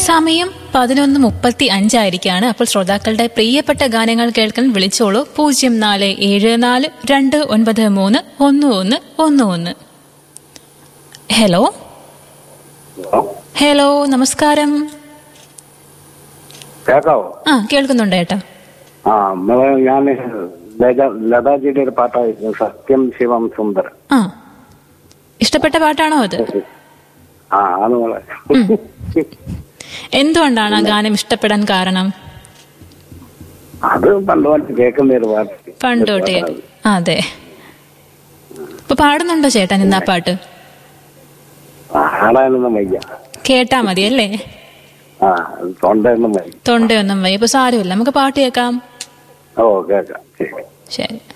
സമയം പതിനൊന്ന് മുപ്പത്തി അഞ്ചായിരിക്കാണ് അപ്പോൾ ശ്രോതാക്കളുടെ പ്രിയപ്പെട്ട ഗാനങ്ങൾ കേൾക്കാൻ വിളിച്ചോളൂ പൂജ്യം നാല് ഏഴ് നാല് രണ്ട് ഒൻപത് മൂന്ന് ഒന്ന് ഒന്ന് ഒന്ന് ഒന്ന് ഹലോ ഹലോ നമസ്കാരം കേക്കാവോ ആ കേൾക്കുന്നുണ്ട് ഏട്ടാ ആ നമ്മള് ഞാൻ ലത- ലതാജിയുടെ ഒരു പാട്ടായിരുന്നു സത്യം ശിവം സുന്ദർ ആ ഇഷ്ടപ്പെട്ട പാട്ടാണോ അത് ആ ആണ് മോളെ എന്തുകൊണ്ടാണ് ആ ഗാനം ഇഷ്ടപ്പെടാൻ കാരണം അത് പണ്ട് പണ്ട് കേൾക്കുന്ന ഒരു പാട്ട് പണ്ടോട്ടേ അതെ ഇപ്പൊ പാടുന്നുണ്ടോ ചേട്ടൻ ഇന്ന് ആ പാട്ട് പാടാനൊന്നും വയ്യ കേട്ടാ മതി അല്ലേ ആ തൊണ്ടയൊന്നും വയ്യ തൊണ്ടയൊന്നും വയ്യ ഇപ്പൊ സാരമില്ല നമുക്ക് പാട്ട് കേൾക്കാം ഓ കേക്കാം ശരി ശരി